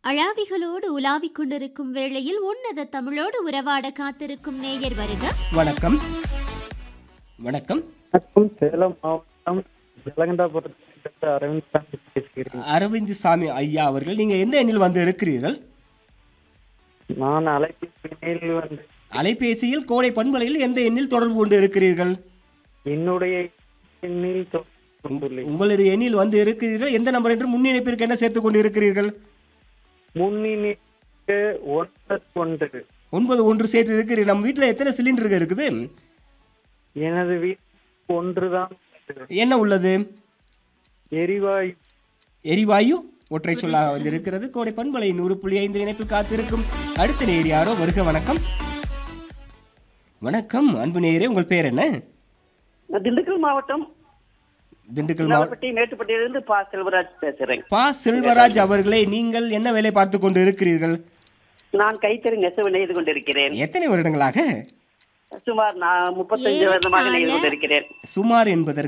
அழாவிகளோடு உலாவிக் கொண்டிருக்கும் வேளையில் உன்னத தமிழோடு உறவாட காத்திருக்கும் நேயர் வருக வணக்கம் வணக்கம் வணக்கம் சேலம் மாவட்டம் ஜலகண்டாபுரத்திலிருந்து அரவிந்த் சாமி பேசுகிறேன் அரவிந்த் சாமி ஐயா அவர்கள் நீங்க எந்த எண்ணில் வந்து இருக்கிறீர்கள் நான் அலைபேசியில் வந்து அலைபேசியில் கோடை பண்பலையில் எந்த எண்ணில் தொடர்பு கொண்டு இருக்கிறீர்கள் என்னுடைய எண்ணில் தொடர்பு கொண்டுள்ளேன் உங்களுடைய எண்ணில் வந்து இருக்கிறீர்கள் எந்த நம்பர் என்று முன்னிணைப்பிற்கு என்ன சேர்த்துக் கொண்டு இருக்கிறீர்கள் முன்னிணைப்பு ஒன்பது ஒன்று ஒன்பது ஒன்று சேர்த்து இருக்கிறீர்கள் நம்ம வீட்டில் எத்தனை சிலிண்டர்கள் இருக்குது எனது வீட்டு ஒன்றுதான் என்ன உள்ளது எரிவாயு எரிவாயு ஒற்றை சொல்லாக வந்து இருக்கிறது கோடை பண்பலை நூறு புள்ளி ஐந்து இணைப்பில் காத்திருக்கும் அடுத்த நேர் யாரோ வருக வணக்கம் வணக்கம் அன்பு நேயரே உங்கள் பேர் என்ன நான் திண்டுக்கல் மாவட்டம் திண்டுக்கல் மாவட்டம் நவப்பட்டி மேட்டுப்பட்டியிலிருந்து பா செல்வராஜ் பேசுறேன் பா செல்வராஜ் அவர்களே நீங்கள் என்ன வேலை பார்த்து கொண்டு இருக்கிறீர்கள் நான் கைத்தறி நெசவு நெய்து கொண்டிருக்கிறேன் எத்தனை வருடங்களாக சுமார் நான் முப்பத்தஞ்சு வருடமாக நெய்து கொண்டிருக்கிறேன் சுமார் என்பதற்கு